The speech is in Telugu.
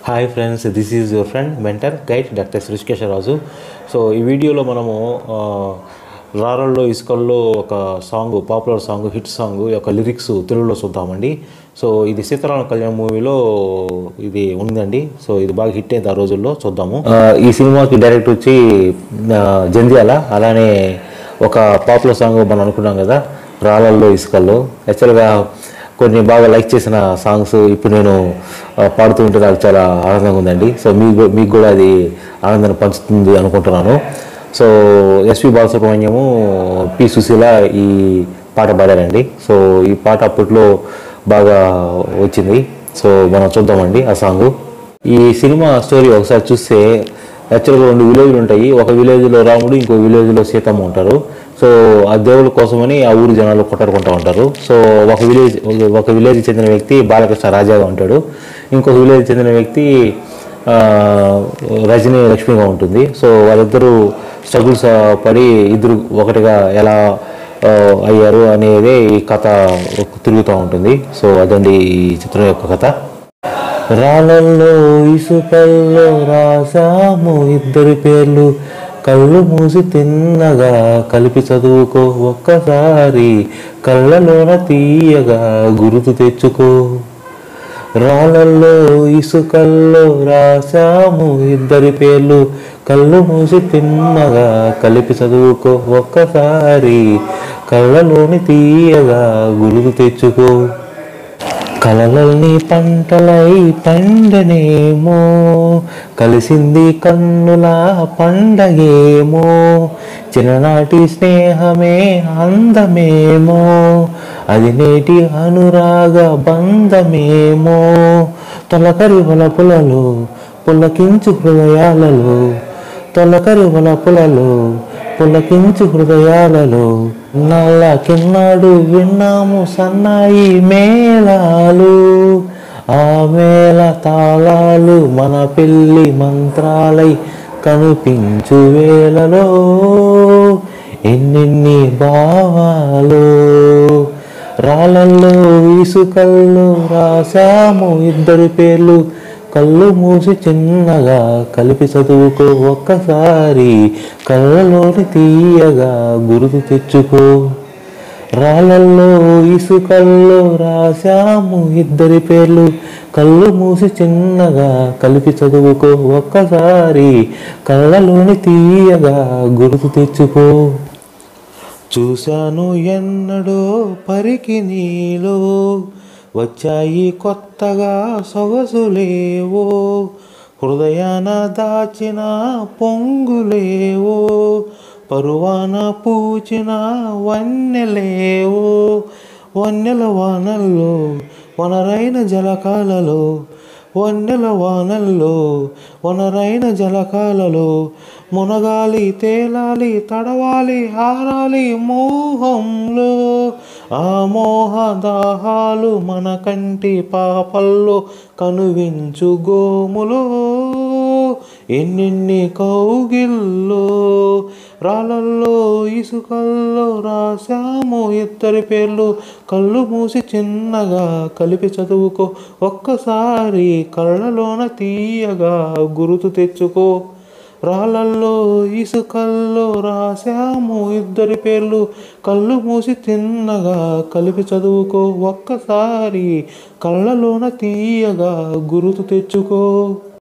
hi friends this is your friend mentor guide doctor Srikeshwararaju so ఈ వీడియోలో మనము ఆ, రారల్లో ఇసుకల్లో ఒక song popular song hit song యొక్క లిరిక్స్ తెలుగులో చూద్దామండి సో ఇది సీతారామ కళ్యాణ్ మూవీలో ఇది ఉందండి సో ఇది బాగా హిట్ అయింది ఆ రోజుల్లో చూద్దాము ఆ, ఈ సినిమాకి డైరెక్ట్ వచ్చి ఆ, జంధ్యాల అలానే ఒక పాపులర్ సాంగ్ మనం అనుకున్నాం కదా రాళ్ళల్లో ఇసుకల్లో యాక్చువల్గా కొన్ని బాగా లైక్ చేసిన సాంగ్స్ ఇప్పుడు నేను ఆ, పాడుతూ ఉంటే నాకు చాలా ఆనందంగా ఉందండి సో మీకు మీకు కూడా అది ఆనందాన్ని పంచుతుంది అనుకుంటున్నాను so S P Balasubrahmanyam P Susheela ఈ పాట పాడారండి సో ఈ పాట అప్పట్లో బాగా వచ్చింది సో మనం చూద్దామండి ఆ సాంగ్ ఈ సినిమా స్టోరీ ఒకసారి చూస్తే యాక్చువల్గా రెండు విలేజ్లు ఉంటాయి ఒక విలేజ్లో రాముడు ఇంకో విలేజ్లో సీతమ్మ ఉంటారు సో ఆ దేవుళ్ళ కోసమని ఆ ఊరి జనాలు కొట్టాడుకుంటూ ఉంటారు సో ఒక విలేజ్ ఒక విలేజ్ చెందిన వ్యక్తి బాలకృష్ణ రాజాగా ఉంటాడు ఇంకొక విలేజ్ చెందిన వ్యక్తి ఆ, రజనీ లక్ష్మిగా ఉంటుంది సో వాళ్ళిద్దరూ స్ట్రగుల్స్ పడి ఇద్దరు ఒకటిగా ఎలా ఆ, అయ్యారు అనేది ఈ కథ తిరుగుతూ ఉంటుంది సో అదండి ఈ చిత్రం యొక్క కథ రాళ్ళల్లో ఇసుకల్లో రాసాము ఇద్దరి పేర్లు కళ్ళు మూసి తిన్నగా కలిపి చదువుకో ఒక్కసారి కళ్ళలోన తీయగా గుర్తు తెచ్చుకో రాళ్ళల్లో ఇసుకల్లో రాసాము ఇద్దరి పేర్లు కళ్ళు మూసి తిన్నగా కలిపి చదువుకో ఒక్కసారి కళ్ళలోని తీయగా గురుతు తెచ్చుకో కలలల్ని పంటలై పండనేమో కలిసింది కన్నుల పండగేమో చిన్ననాటి స్నేహమే అందమేమో అది నేటి అనురాగ బంధమేమో తొలకరి వలపులలో పులకించు హృదయాలలో తొలకరి వలపులలో పులకించు హృదయాలలో నల్ల కిన్నాడు విన్నాము సన్నాయి మేళాలు ఆ మేళ తాళాలు మన పెళ్ళి మంత్రాలై కనిపించు వేళలో ఎన్నెన్ని భావాలు రాళ్ళల్లో ఇసుకల్లో రాసాము ఇద్దరి పేర్లు కళ్ళు మూసి చిన్నగా కలిపి చదువుకో ఒక్కసారి కళ్ళలోని తీయగా గుర్తు తెచ్చుకో రాళ్ళల్లో ఇసుకల్లో రాశాము ఇద్దరి పేర్లు కళ్ళు మూసి చిన్నగా కలిపి చదువుకో ఒక్కసారి కళ్ళలోని తీయగా గుర్తు తెచ్చుకో చూశాను ఎన్నడో పరికి నీలో వచ్చాయి కొత్తగా సొగసులేవో హృదయాన దాచిన పొంగులేవో పరువాన పూచిన వన్నెలేవో వన్నెల వానల్లో వనరైన జలకాలలో వన్నెల వానల్లో వనరైన జలకాలలో మునగాలి తేలాలి తడవాలి హారాలి మోహంలో ఆ మోహ దాహాలు మన కంటి పాపల్లో కనువించు గోములో ఎన్నెన్ని కౌగిల్లో రాళ్ళల్లో ఇసుకల్లో రాశాము ఇద్దరి పేర్లు కళ్ళు మూసి చిన్నగా కలిపి చదువుకో ఒక్కసారి కళ్ళలోన తీయగా గుర్తు తెచ్చుకో రాళ్ళల్లో ఇసుకల్లో రాశాము ఇద్దరి పేర్లు కళ్ళు మూసి తిన్నగా కలిపి చదువుకో ఒక్కసారి కళ్ళలోన తీయగా గుర్తు తెచ్చుకో